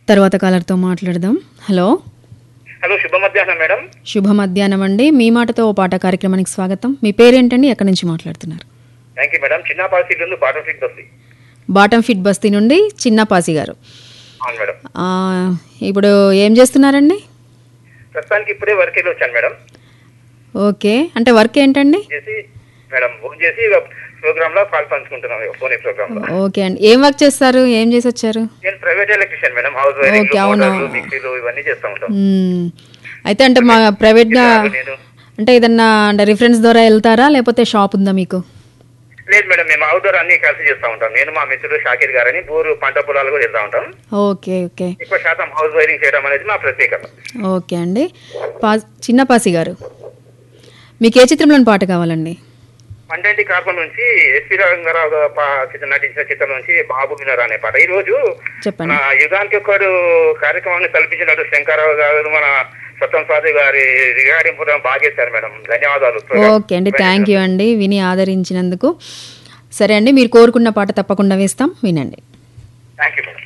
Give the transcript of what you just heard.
తర్వాత కాలర్తో మాట్లాడదాం hello hello శుభ మధ్యాహ్నం మేడం శుభ మధ్యాహ్నం అండి మీ మాటతో ఓ పాట కార్యక్రమానికి స్వాగతం మీ పేరేంటండి ఎక్కడి నుంచి మాట్లాడుతున్నారు థ్యాంక్ యూ మేడం చిన్న పాలసీ నుండి బాటం ఫిట్ వస్తుంది బాటం ఫిట్ బస్తీ నుండి చిన్నపాసి గారు అవును మేడం ఆ, ఇప్పుడు ఏం చేస్తున్నారండి ప్రస్తుతానికి ఇప్పుడే వర్క్ వెళ్ళి వచ్చాను మేడం ఓకే అంటే వర్క్ ఏంటండి చేసి మేడం ఫోన్ చేసి ఇక ప్రోగ్రామ్ లో పాలు పంచుకుంటున్నాం ఇక ఫోన్ ప్రోగ్రామ్ లో ఓకే అండి ఏం వర్క్ చేస్తారు ఏం చేసి వచ్చారు నేను private electrician madam house wiring okay, అవునా. మోటార్లు మిక్సీలు ఇవన్నీ చేస్తూ ఉంటాం మ్మ్. అయితే అంటే మా ప్రైవేట్గా నేను అంటే ఏదన్నా అంటే రిఫరెన్స్ ద్వారా వెళ్తారా లేకపోతే షాప్ ఉందా మీకు లేదు మేడం మేము అవుట్డోర్ అన్ని కలిసి చేస్తూ ఉంటాం నేను మా మిత్రుడు షాకిర్ గారని బోరు పంట పొలాలు కూడా వెళ్తూ ఉంటాం ఓకే ఓకే ఎక్కువ శాతం హౌస్ వైరింగ్ చేయడం అనేది మా ప్రత్యేకత ఓకే అండి పా చిన్నపాసి గారు మీకు ఏ చిత్రంలోని పాట కావాలండి మండంటి కార్పల్ నుంచి ఎస్పీ రంగారావు గారు పా- చిత్ర- నటించిన చిత్రం నుంచి బాబు వినరా అనే పాట ఈ రోజు చెప్పండి మన యుగానికి ఒకడు కార్యక్రమాన్ని కల్పించినట్టు శంకరరావు గారు మన సత్యం స్వాతి గారి రిగార్డింగ్ ప్రోగ్రామ్ బాగా చేశారు మేడం ధన్యవాదాలు ఓకే అండి థ్యాంక్ యూ అండి విని ఆదరించినందుకు సరే అండి మీరు కోరుకున్న పాట తప్పకుండా వేస్తాం వినండి థ్యాంక్ యూ మేడం